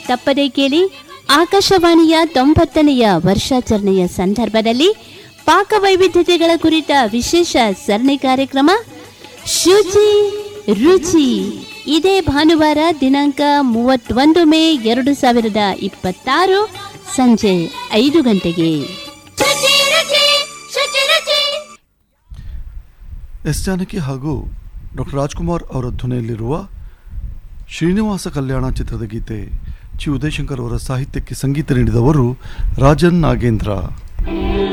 ತಪ್ಪದೇ ಕೇಳಿ ಆಕಾಶವಾಣಿಯ ತೊಂಬತ್ತನೆಯ ವರ್ಷಾಚರಣೆಯ ಸಂದರ್ಭದಲ್ಲಿ ಪಾಕವೈವಿಧ್ಯತೆಗಳ ಕುರಿತ ವಿಶೇಷ ಸರಣಿ ಕಾರ್ಯಕ್ರಮ ಶುಚಿ ರುಚಿ ಇದೇ ಭಾನುವಾರ ದಿನಾಂಕ ಮೂವತ್ತೊಂದು ಮೇ ಎರಡು ಸಾವಿರದ ಇಪ್ಪತ್ತಾರು ಸಂಜೆ ಐದು ಗಂಟೆಗೆ ಶುಚಿ ರುಚಿ ಶುಚಿ ರುಚಿ ಎಸ್ ಜಾನಕಿ ಹಾಗೂ ಡಾಕ್ಟರ್ ರಾಜ್ಕುಮಾರ್ ಅವರ ಧ್ವನಿಯಲ್ಲಿರುವ ಶ್ರೀನಿವಾಸ ಕಲ್ಯಾಣ ಚಿತ್ರದ ಗೀತೆ ಚಿ ಉದಯಶಂಕರ್ ಅವರ ಸಾಹಿತ್ಯಕ್ಕೆ ಸಂಗೀತ ನೀಡಿದವರು ರಾಜನ್ ನಾಗೇಂದ್ರ